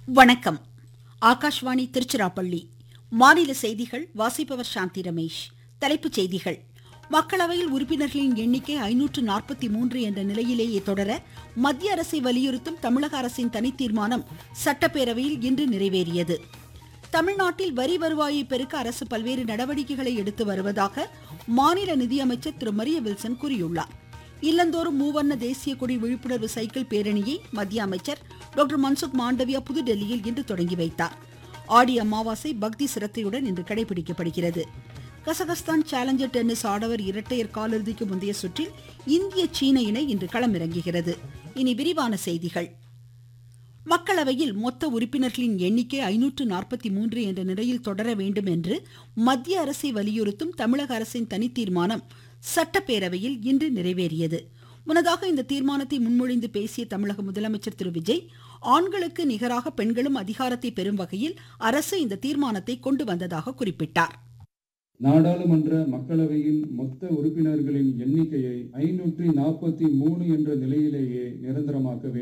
வணக்கம் ஆகாஷ்வாணி திருச்சிராப்பள்ளி மாநில செய்திகள் வாசிப்பவர் சாந்தி ரமேஷ் தலைப்புச் செய்திகள் மக்களவையில் உறுப்பினர்களின் எண்ணிக்கை ஐநூற்று நாற்பத்தி மூன்று என்ற நிலையிலேயே தொடர மத்திய அரசை வலியுறுத்தும் தமிழக அரசின் தனித்தீர்மானம் சட்டப்பேரவையில் இன்று நிறைவேறியது தமிழ்நாட்டில் வரி வருவாயை பெருக்க அரசு பல்வேறு நடவடிக்கைகளை எடுத்து வருவதாக மாநில நிதியமைச்சர் திரு மரிய வில்சன் கூறியுள்ளார் இல்லந்தோறும் மூவர்ண தேசிய கொடி விழிப்புணர்வு சைக்கிள் பேரணியை மத்திய அமைச்சர் டாக்டர் மன்சுக் மாண்டவியா புதுடெல்லியில் இன்று தொடங்கி வைத்தார் ஆடி அமாவாசை பக்தி சிரத்தையுடன் இன்று கடைபிடிக்கப்படுகிறது கசகஸ்தான் சேலஞ்சர் டென்னிஸ் ஆடவர் இரட்டையர் காலிறுதிக்கு முந்தைய சுற்றில் இந்திய சீன இணை இன்று களமிறங்குகிறது இனி விரிவான செய்திகள் மக்களவையில் மொத்த உறுப்பினர்களின் எண்ணிக்கை ஐநூற்று நாற்பத்தி மூன்று என்ற நிலையில் தொடர வேண்டும் என்று மத்திய அரசை வலியுறுத்தும் தமிழக அரசின் தனித்தீர்மானம் சட்டப்பேரவையில் இன்று நிறைவேறியது முன்னதாக இந்த தீர்மானத்தை முன்மொழிந்து பேசிய தமிழக முதலமைச்சர் திரு விஜய் ஆண்களுக்கு நிகராக பெண்களும் அதிகாரத்தை பெறும் வகையில் அரசு இந்த தீர்மானத்தை கொண்டு வந்ததாக குறிப்பிட்டார் நாடாளுமன்ற மக்களவையின் மொத்த உறுப்பினர்களின் எண்ணிக்கையை ஐநூற்றி நாற்பத்தி மூணு என்ற நிலையிலேயே நிரந்தரமாக்க வேண்டும்